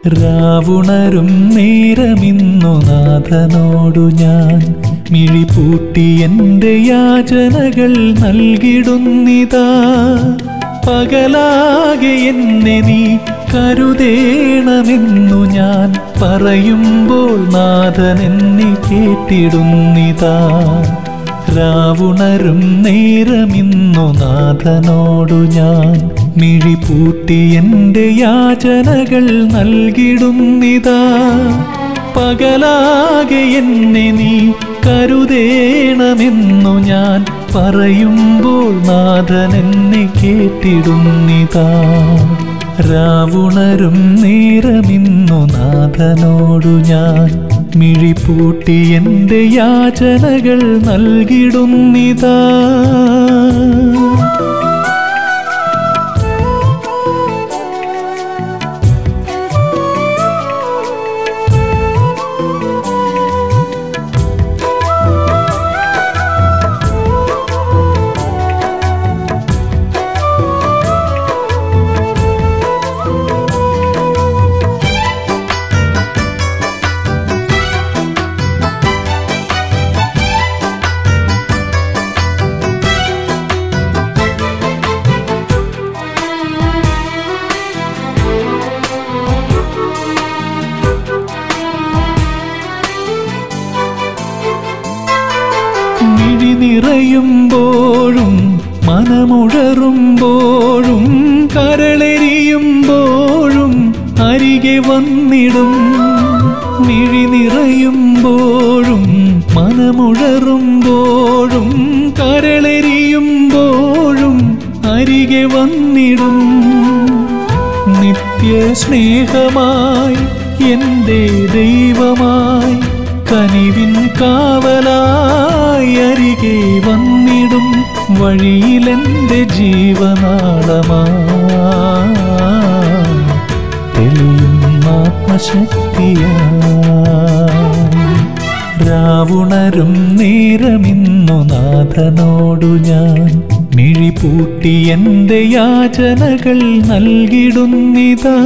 രാവുണരും നേരമിന്നു നാഥനോടു ഞാൻ മിഴിപൂട്ടി എൻ്റെ യാചനകൾ നൽകിടുന്നിതാ പകലാകെ എന്നെ നീ കരുതേണമെന്നു ഞാൻ പറയുമ്പോൾ നാഥൻ എന്നെ കേട്ടിടുന്നിതാ രാവുണരും നേരമിന്നു നാഥനോടു ഞാൻ മിഴിപൂട്ടി എൻ്റെ യാചനകൾ നൽകിടുന്നിതാ പകലാകെ എന്നെ നീ കരുതേണമെന്നു ഞാൻ പറയുമ്പോൾ നാഥൻ എന്നെ കേട്ടിടുന്നിതാ രാവുണരും നേരമിന്നു നാഥനോടു ഞാൻ മിഴിപൂട്ടി എൻ്റെ യാചനകൾ നൽകിടുന്നിതാ മിഴി നിറയുമ്പോഴും മനമുഴറുമ്പോഴും കരളെരിയുമ്പോഴും അരികെ വന്നിടും മിഴി നിറയുമ്പോഴും മനമുഴറുമ്പോഴും കരളെരിയുമ്പോഴും അരികെ വന്നിടും നിത്യ സ്നേഹമായി എൻ്റെ ദൈവമായി കനിവിൻ കാവലായി അരികെ വന്നിടും വഴിയിലെൻ്റെ ജീവനാളമായി തെളിയും ആത്മശക്തിയായി രാവുണരും നേരമിന്നു നാഥനോടു ഞാൻ മിഴിപൂട്ടി എൻ്റെ യാചനകൾ നൽകിടുന്നിതാ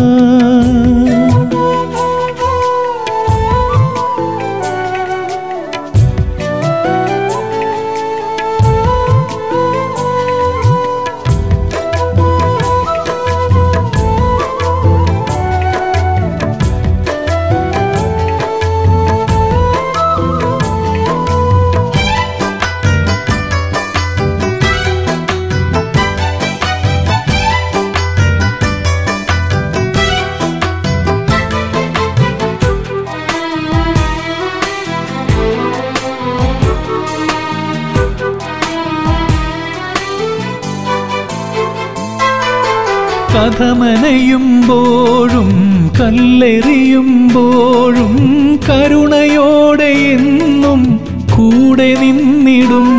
കഥമനയുമ്പോഴും കല്ലെറിയുമ്പോഴും കരുണയോടെ എന്നും കൂടെ നിന്നിടും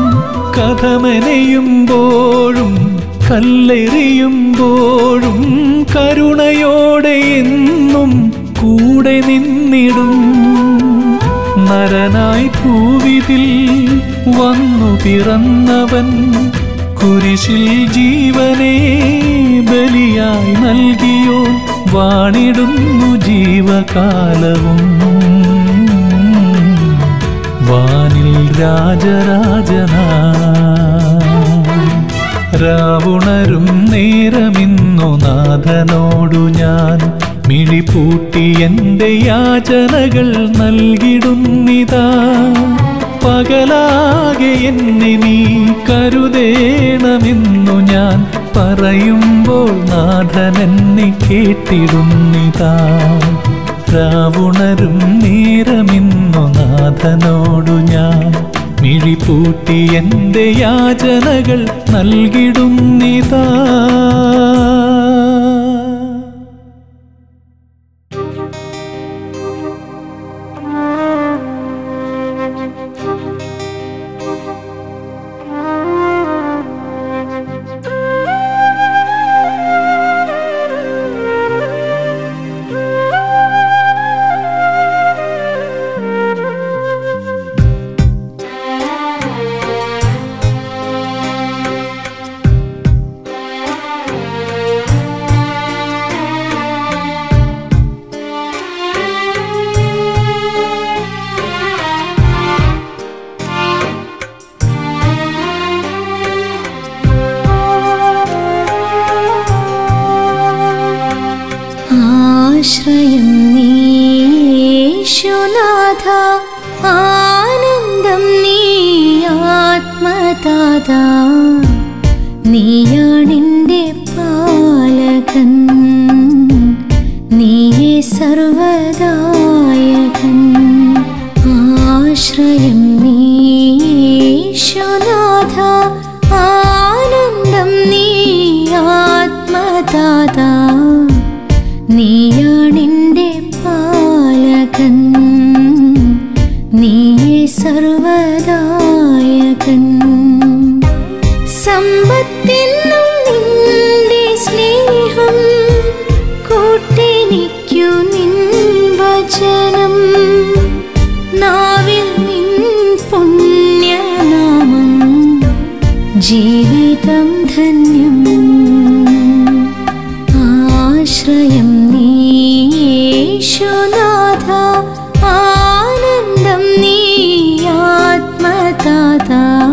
കഥമനയുമ്പോഴും കല്ലെറിയുമ്പോഴും കരുണയോടെ എന്നും കൂടെ നിന്നിടും നരനായി ഭൂവിതിൽ വന്നു പിറന്നവൻ കുരിശിൽ ജീവനെ ബലിയായി നൽകിയോ വാണിടുന്നു ജീവകാലവും വാനിൽ രാജരാജനായി രാവുണരും നേരമിന്നു നാഥനോടു ഞാൻ മിഴിപൂട്ടി എൻ്റെ യാചനകൾ നൽകിടുന്നിതാ പകലാകെ എന്നെ നീ കരുതേണമെന്നു ഞാൻ പറയുമ്പോൾ നാഥൻ എന്നെ കേട്ടിടുന്നിതാ രാവുണരും നേരമിന്നു നാഥനോടു ഞാൻ മിഴിപൂട്ടി എൻ്റെ യാചനകൾ നൽകിടുന്നിതാ Thank ആശ്രയം നീശുനാഥ ആനന്ദം നീ ആത്മദാത നീയാണെൻ്റെ പാലകൻ നീയേ സർവദായകൻ ആശ്രയം നീശുനാഥ ആനന്ദം നീ ആത്മദാത നീയാണെൻ്റെ പാലകൻ നീയേ സർവദായകൻ സമ്പത്തെന്നും നിന്റെ സ്നേഹം കൂട്ടെനിക്കു നിൻ വചനം നാവിൽ നിൻ പുണ്യനാമം ജീവിതം ധന്യം ആശ്രയം നീശുനാഥ ആനന്ദം നീ ആത്മദാത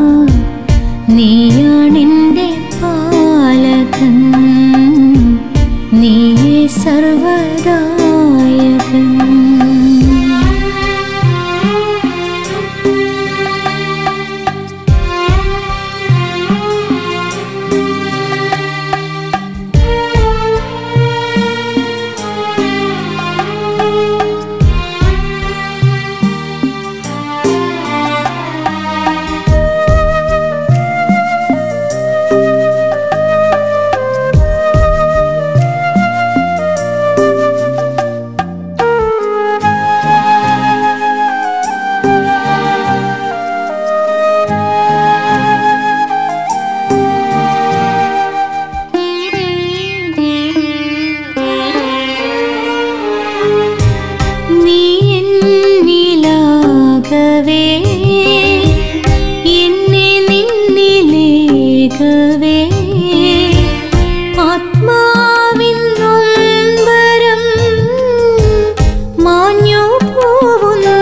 നീയാണെൻ്റെ പാലകൻ നീയേ സർവദായകൻ നീ എന്നിലാകവേ എന്നെ നിന്നിലേകവേ ആത്മാവിൻ നൊമ്പരം മാഞ്ഞു പോവുന്നു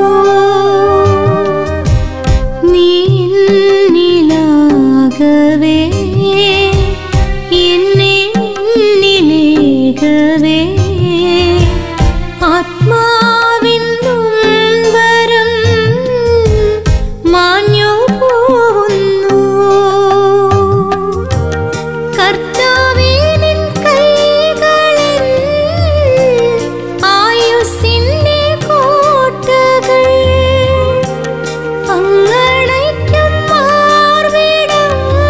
നീ എന്നിലാകവേ എന്നെ നിന്നിലേകവേ ആത്മാവിൻ നൊമ്പരം മാഞ്ഞു പോവുന്നു കർത്താവേ നിൻ കൈകളിൽ ആയുസ്സിന്റെ കോട്ടകൾ അങ്ങടയ്ക്കും മാർവിടം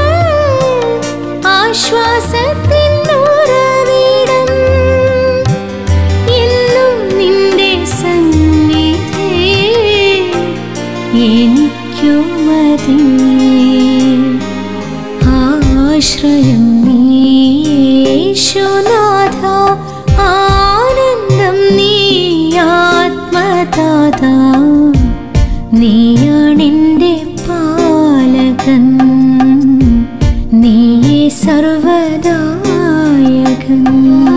ആശ്വാസത്തിൻ ഉറവിടം എന്നും നിന്റെ സന്നിധി എനിക്കു മതി ആശ്രയം നീശുനാഥ ആനന്ദം നീ ആത്മദാത നീയാണെൻ്റെ പാലകൻ നീയേ സർവദായകൻ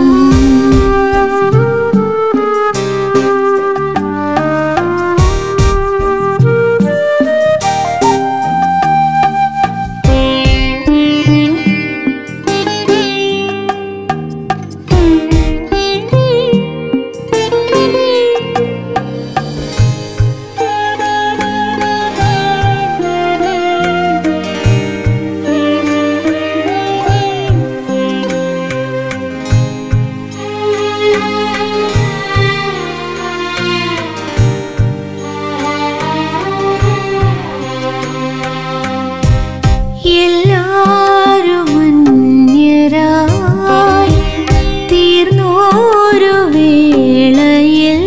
എല്ലാരും അന്യരായി തീർന്നോരു വേളയിൽ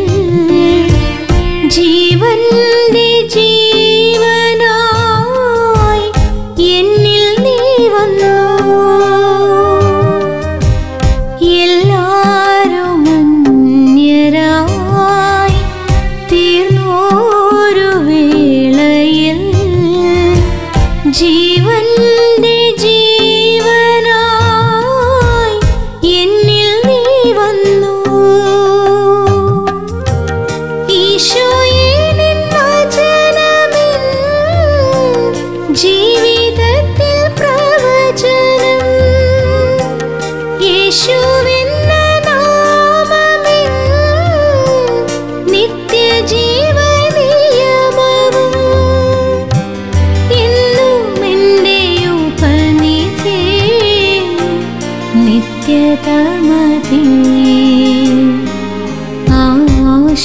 ജീവന്റെ ജീവനായി എന്നിൽ നീ വന്നു എല്ലാരും അന്യരായി തീർന്നോരു വേളയിൽ ജീവന്റെ ജീവനായി എന്നിൽ നീ വന്നു ഈശോയെ നിൻ വചനമെൻ ജീവിതത്തിൽ പ്രവചനം യേശുവെന്ന നാമമെൻ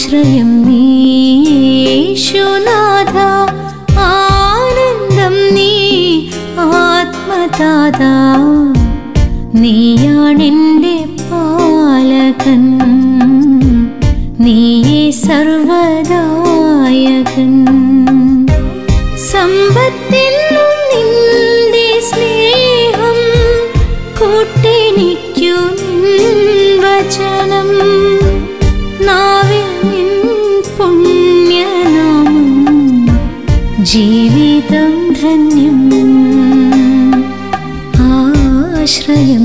ആശ്രയം നീശുനാഥ ആനന്ദം നീ ആത്മതാത നീയാണെൻ്റെ പാലകൻ നീയേ സർവദായകൻ സമ്പത്തെന്നും നിന്റെ സ്നേഹം കൂട്ടെനിക്കു നിൻ വചനം നാവിൽ നിൻ പുണ്യനാമം ജീവിതം ധന്യം ആശ്രയം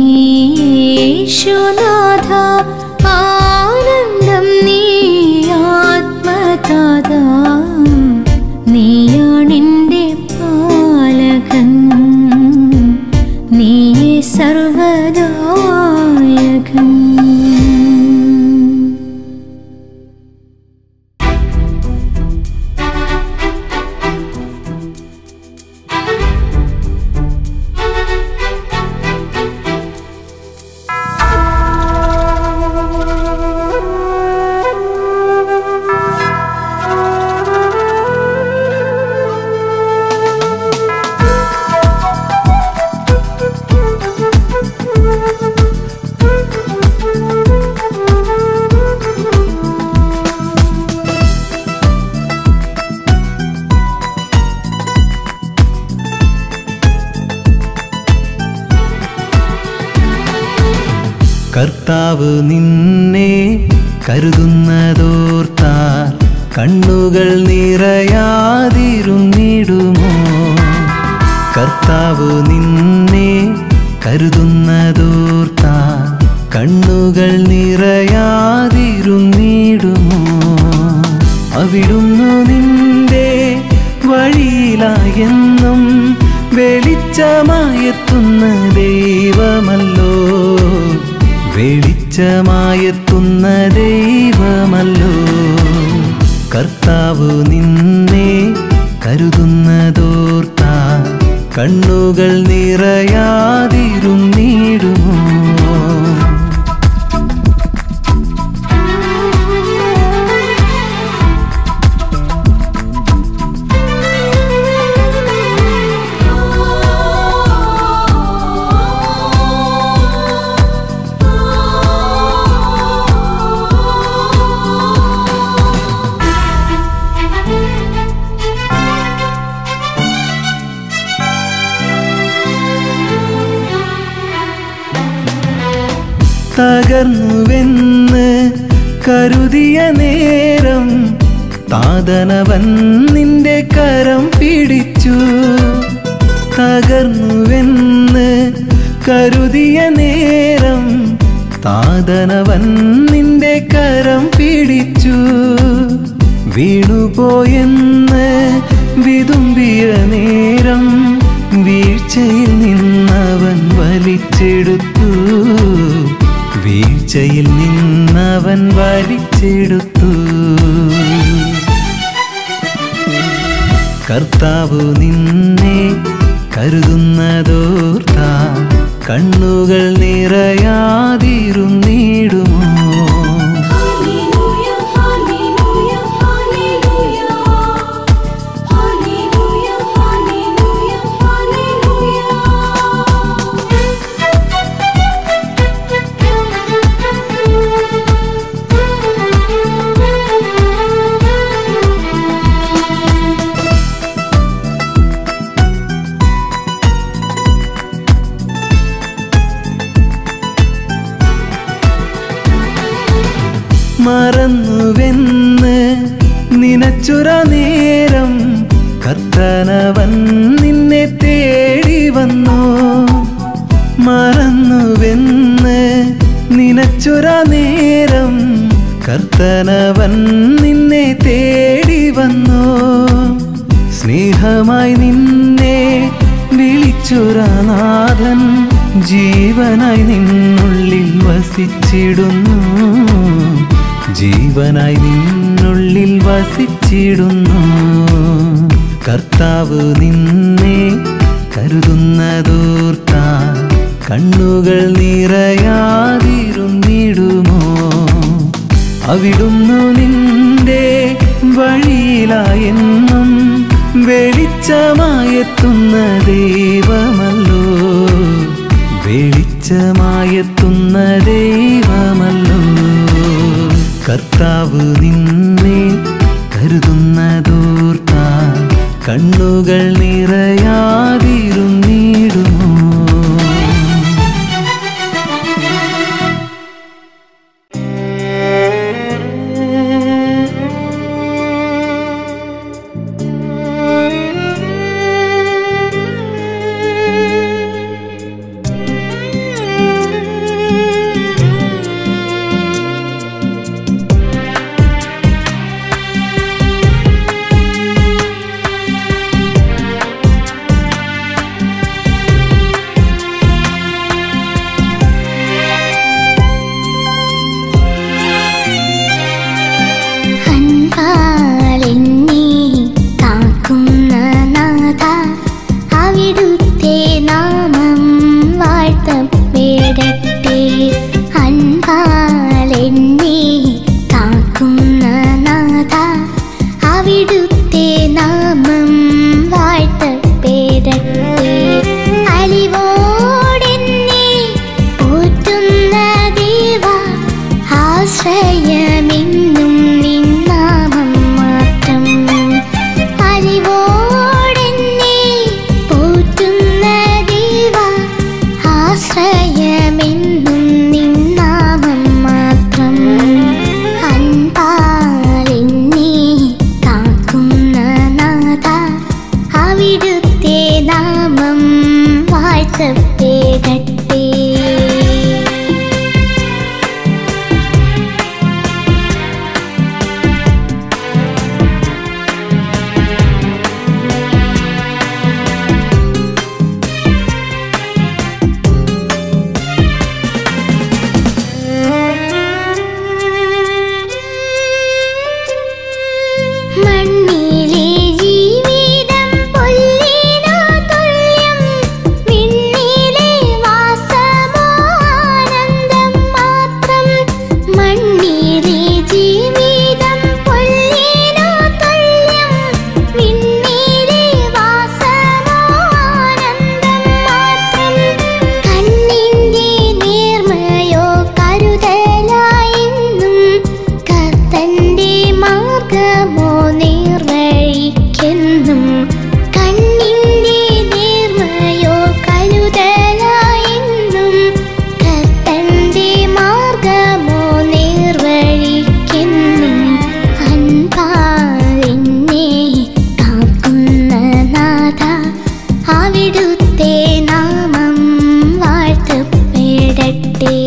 നീശുനാഥ ആനന്ദം നീ ആത്മതാത നീയാണെൻ്റെ പാലകൻ നീയേ സർവദായകൻ കർത്താവ് നിന്നെ കരുതുന്നതോർത്താൽ കണ്ണുകൾ നിറയാതിരുന്നിടുമോ കർത്താവ് നിന്നെ കരുതുന്നതോർത്താൽ കണ്ണുകൾ നിറയാതിരുന്നിടുമോ അവിടുന്നു നിന്റെ വഴിയിലായെന്നും വെളിച്ചമായെത്തുന്ന ദൈവമല്ലോ വെളിച്ചമായെത്തുന്ന ദൈവമല്ലോ കർത്താവ് നിന്നെ കരുതുന്നതോർത്താ കണ്ണുകൾ നിറയാതിരുന്നിടുമോ തകർന്നുവെന്ന് കരുതിയ നേരം താതനവൻ നിന്റെ കരം പിടിച്ചു തകർന്നുവെന്ന് കരുതിയ നേരം താതനവൻ നിന്റെ കരം പിടിച്ചു വീണുപോയെന്ന് വിതുമ്പിയ നേരം വീഴ്ചയിൽ നിന്നവൻ വലിച്ചെടുത്തു വീഴ്ചയിൽ നിന്നവൻ വലിച്ചെടുത്തു കർത്താവ് നിന്നെ കരുതുന്നതോർത്ത കണ്ണുകൾ നിറയാതിരുന്നിടുമോ Hallelujah, hallelujah, hallelujah. Hallelujah, hallelujah, hallelujah. മറന്നുവെന്ന് നിനച്ചുര നേരം കർത്തനവൻ നിന്നെ തേടി വന്നു മറന്നുവെന്ന് നിനച്ചുര നേരം കർത്തനവൻ നിന്നെ തേടി വന്നു സ്നേഹമായി നിന്നെ വിളിച്ചുരനാഥൻ ജീവനായി നിന്നുള്ളിൽ വസിച്ചിടുന്നു ജീവനായി നിന്നുള്ളിൽ വസിച്ചിടുന്നു കർത്താവ് നിന്നെ കരുതുന്നതോർത്ത കണ്ണുകൾ നിറയാതിരുന്നിടുമോ അവിടുന്നു നിന്നെ ഇരുളിലായെന്നും വെളിച്ചമായെത്തുന്ന ദൈവമല്ലോ വെളിച്ചമായെത്തുന്ന ദൈവമല്ലോ കർത്താവ് നിന്നെ കരുതുന്നതോർത്താൽ കണ്ണുകൾ നിറയാതിരുന്നിടുമോ അൻപാലെന്നെ കാക്കുന്ന നാഥ അവിടുത്തെ നാമം വാഴ്ത്തപ്പെടട്ടെ അൻപാലെന്നെ കാക്കുന്ന നാഥ അവിടുത്തെ നാമം വാഴ്ത്തപ്പെടട്ടെ അലിവോടെന്നെ പോറ്റുന്ന ദേവ ആശ്രയമെന്നും നിന്നാമം മാത്രം അലിവോടെന്നെ പോറ്റുന്ന ദേവ ആശ്രയമെന്നും നിന്നാമം മാത്രം അൻപാലെന്നെ കാക്കുന്ന നാഥ അവിടുത്തെ നാമം വാഴ്ത്തപ്പെടട്ടെ മണ്ണിലെ ജീവിതം പുല്ലിനു തുല്യം വിണ്ണിലെ വാസമോ ആനന്ദം മാത്രം മണ്ണിലെ ജീവിതം പുല്ലിനു തുല്യം വിണ്ണിലെ വാസമോ ആനന്ദം മാത്രം കണ്ണിന്റെ നേർമയോ കരുതലായെന്നും കർത്തന്റെ മാർഗമോ നേർവഴിക്കെന്നും കണ്ണിന്റെ നേർമയോ കരുതലായെന്നും കർത്തന്റെ മാർഗമോ നേർവഴിക്കെന്നും അൻപാലെന്നെ കാക്കുന്ന നാഥ അവിടുത്തെ നാമം വാഴ്ത്തപ്പെടട്ടെ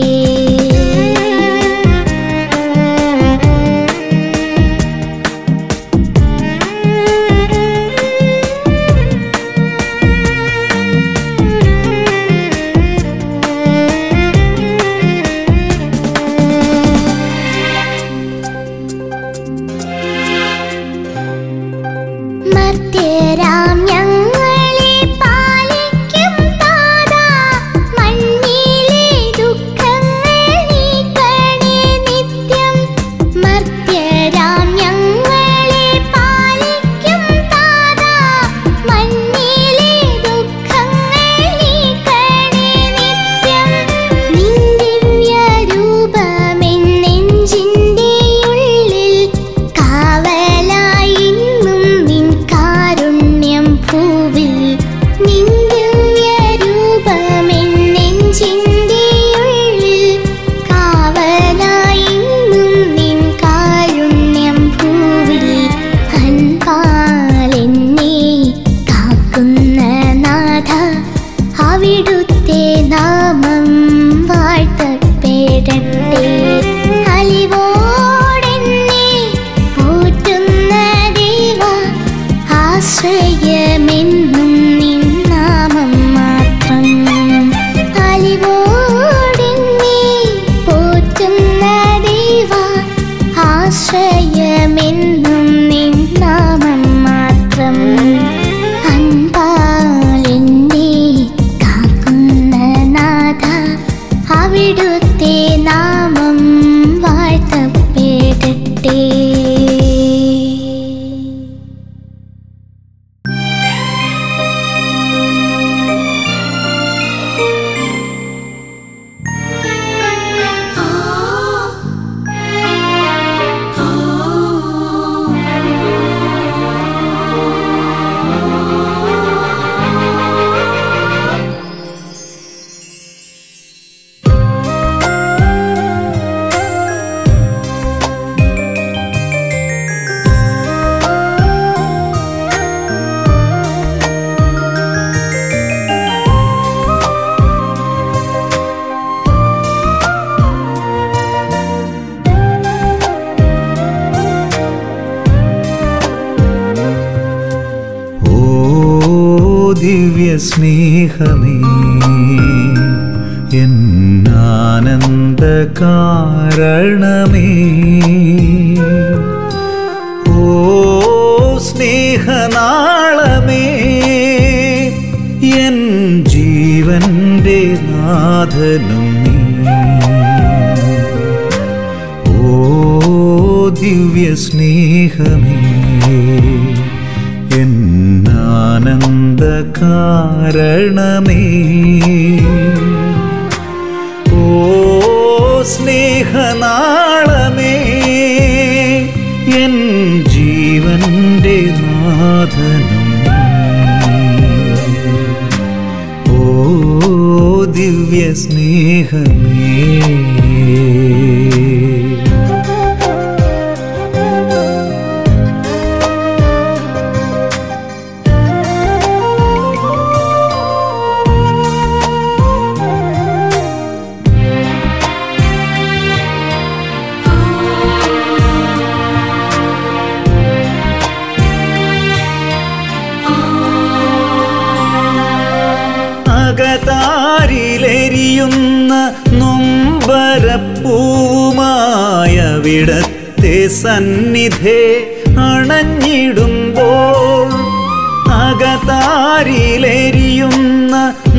മർത്യരാം ഞങ്ങളെ പാലിക്കും താതാ മണ്ണിലെ ദുഃഖങ്ങൾ നീക്കണേ നിത്യം മർത്യരാം ഞങ്ങളെ പാലിക്കും താതാ മണ്ണിലെ ദുഃഖങ്ങൾ നീക്കണേ നിത്യം നിൻ ദിവ്യരൂപമെന്നെഞ്ചിൻ്റെ ഉള്ളിൽ കാവലായി ഇന്നും നിൻ കാരുണ്യം ഭൂവിൽ നിൻ ദിവ്യരൂപമെന്നെഞ്ചിൻ്റെ ഉള്ളിൽ കാവലായി ഇന്നും നിൻ കാരുണ്യം ഭൂവിൽ അൻപാലെന്നെ കാക്കുന്ന നാഥ അവിടുത്തെ നാമം വാഴ്ത്തപ്പെടട്ടെ അലിവോടെന്നെ പോറ്റുന്ന ദേവ ആശ്രയമെന്നും നിൻ നാമം മാത്രം അലിവോടെന്നെ പോറ്റുന്ന ദേവ ആശ്രയമെന്നും നിൻ നാമം മാത്രം അൻപാലെന്നെ കാക്കുന്ന നാഥ അവിടുത്തെ നാമം വാഴ്ത്തപ്പെടട്ടെ ദിവ്യ സ്നേഹമേ എന്നാനന്ദ കാരണമേ ഓ സ്നേഹനാളമേ എൻ ജീവന്റെ നാഥനും നീ ഓ ദിവ്യ സ്നേഹമേ എന്നാനന്ദ കാരണമേ ഓ സ്നേഹനാളമേ എൻ ജീവന്റെ നാഥനും ഓ ദിവ്യ സ്നേഹമേ അകതാരിലെരിയുന്ന നൊമ്പരപ്പൂമായ വിടത്തെ സന്നിധേ അണഞ്ഞിടുമ്പോൾ അകതാരിലെരിയുന്ന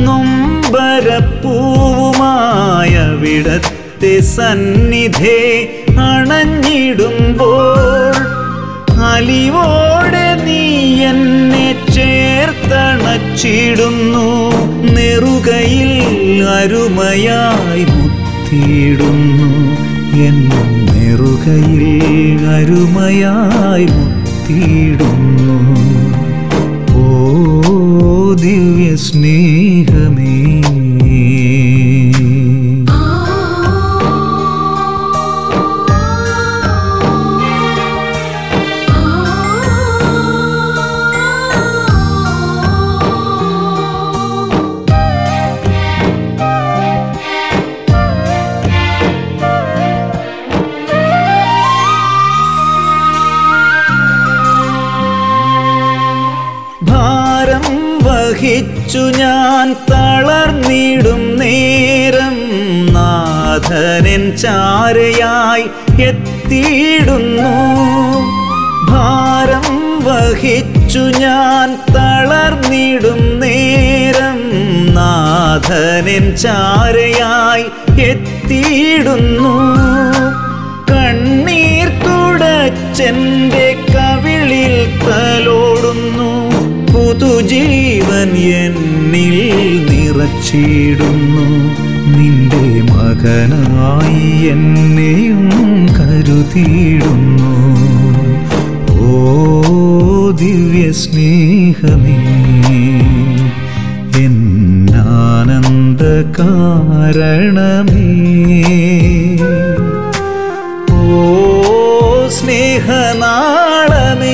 നൊമ്പരപ്പൂവുമായ വിടത്തെ സന്നിധേ അണഞ്ഞിടുമ്പോൾ അലിവോടെ നീ എന്നെ ചേർത്തണച്ചിടുന്നു നെറുകയിൽ അരുമയായി മുത്തിയിടുന്നു എൻ നെറുകയിൽ അരുമയായി മുത്തിയിടുന്നു ഓ ദിവ്യ സ്നേഹമേ ഭാരം വഹിച്ചു ഞാൻ തളർന്നിടും നേരം നാഥനൻ ചാരയായി എത്തിയിടുന്നു ഭാരം വഹിച്ചു ഞാൻ തളർന്നിടും നേരം നാഥനൻ ചാരയായി എത്തിയിടുന്നു കണ്ണീർ തുടച്ചെന്റെ കവിളിൽ തലോടുന്നു പുതുജീവൻ എന്നിൽ നിറച്ചിടുന്നു നിന്റെ മകനായി എന്നെയും കരുതിയിടുന്നു ഓ ദിവ്യ സ്നേഹമേ എന്നാനന്ദ കാരണമേ ഓ സ്നേഹനാളമേ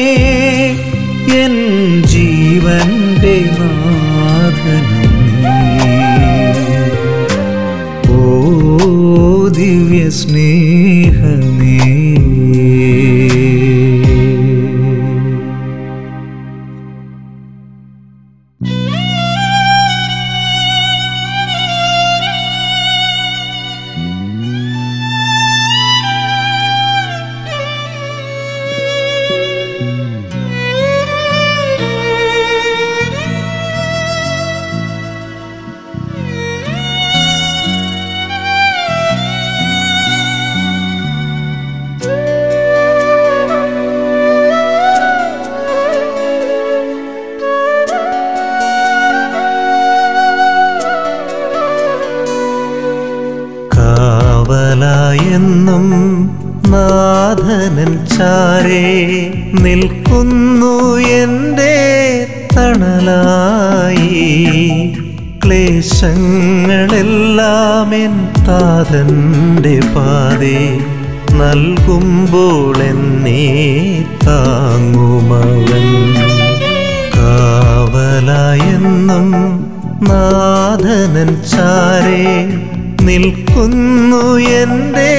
എൻ ജീവന്റെ നാഥനും നീ ഓ ദിവ്യ സ്നേഹമേ കാവലായെന്നും നാഥനൻ ചാരേ നിൽക്കുന്നു എൻ്റെ തണലായി ക്ലേശങ്ങളെല്ലാം എൻ താതൻ്റെ പാതേ നൽകുമ്പോൾ എന്നെ താങ്ങുമവൻ കാവലായെന്നും നാഥനൻ ചാരേ നിൽക്കുന്നു എൻ്റെ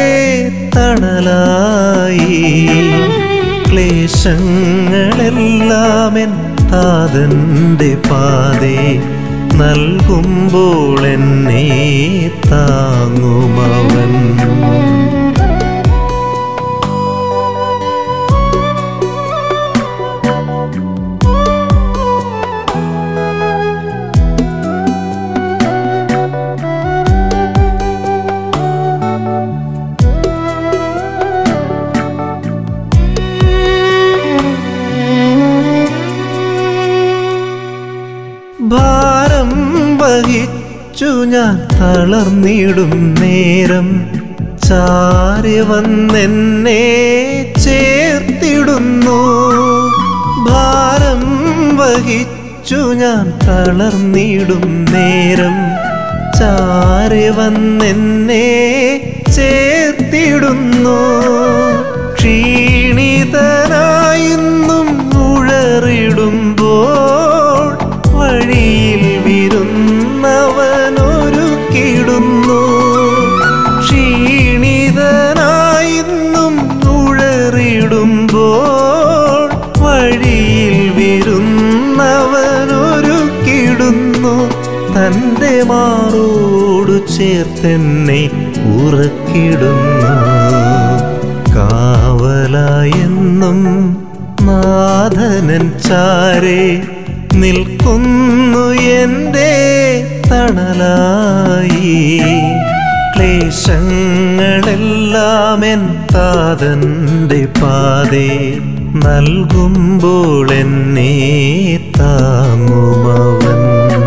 തണലായി ക്ലേശങ്ങളെല്ലാം എൻ താതന്റെ പാതേ നൽകുമ്പോൾ എന്നെ താങ്ങുമവൻ ഭാരം വഹിച്ചു ഞാൻ തളർന്നിടും നേരം ചാരി വന്നെന്നെ ചേർത്തിടുന്നു ഭാരം വഹിച്ചു ഞാൻ തളർന്നിടും നേരം ചാരി വന്നെന്നെ ചേർത്തിടുന്നു ക്ഷീണിതനായിന്നും ഉഴറിടുമ്പോൾ വഴിയിൽ വിരുന്നവനൊരുക്കിടുന്നു ക്ഷീണിതനായിന്നും ഉഴറിടുമ്പോൾ വഴിയിൽ വിരുന്നവനൊരുക്കിടുന്നു തൻ്റെ മാറോടു ചേർത്തെന്നെ ഉറക്കിടുന്നു കാവലായെന്നും നാഥനൻ ചാരേ നിൽക്കുന്നു എൻ്റെ തണലായി ക്ലേശങ്ങളെല്ലാം എൻ താതൻ്റെ പാതേ നൽകുമ്പോൾ എന്നെ താങ്ങുമവൻ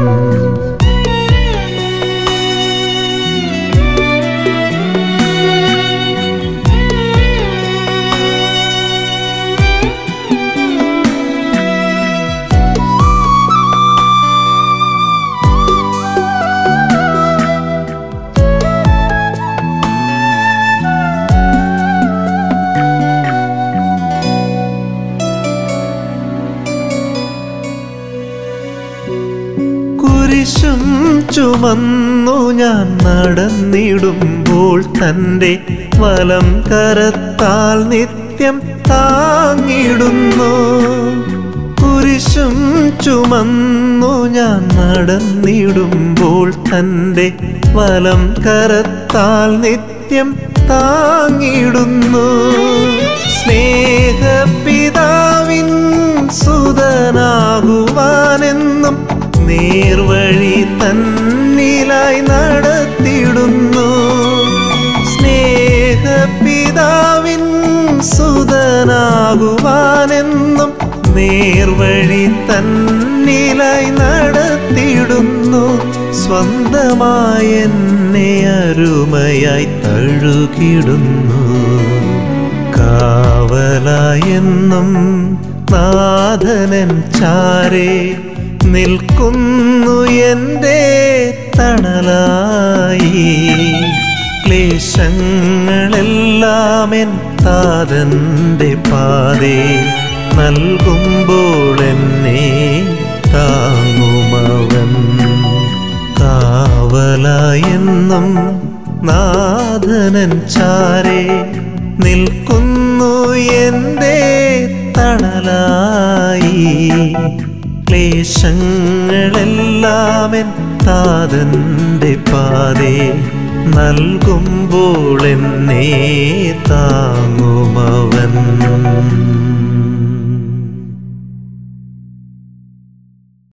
കുരിശും ചുമന്നു ഞാൻ നടന്നിടുമ്പോൾ തൻ്റെ വലം കരത്താൽ നിത്യം താങ്ങിടുന്നു കുരിശും ചുമന്നു ഞാൻ നടന്നിടുമ്പോൾ തൻ്റെ വലം കരത്താൽ നിത്യം താങ്ങിടുന്നു സ്നേഹപിതാവിൻ സുതനാകുവാനെന്നും നേർവഴി തന്നിലായി നടത്തിടുന്നു സ്നേഹപിതാവിൻ സുതനാകുവാനെന്നും നേർവഴി തന്നിലായി നടത്തിടുന്നു സ്വന്തമായ എന്നെ അരുമയായി തഴുകിടുന്നു കാവലായെന്നും നാഥനൻ ചാരേ നിൽക്കുന്നു എൻ്റെ തണലായി ക്ലേശങ്ങളെല്ലാം എൻ താതൻ്റെ പാതേ നൽകുമ്പോൾ എന്നെ താങ്ങുമവൻ കാവലായെന്നും നാഥനൻ ചാരേ നിൽക്കുന്നു എൻ്റെ തണലായി ക്ലേശങ്ങളെല്ലാം എൻ താതൻ്റെ പാതേ നൽകുമ്പോൾ എന്നെ താങ്ങുമവൻ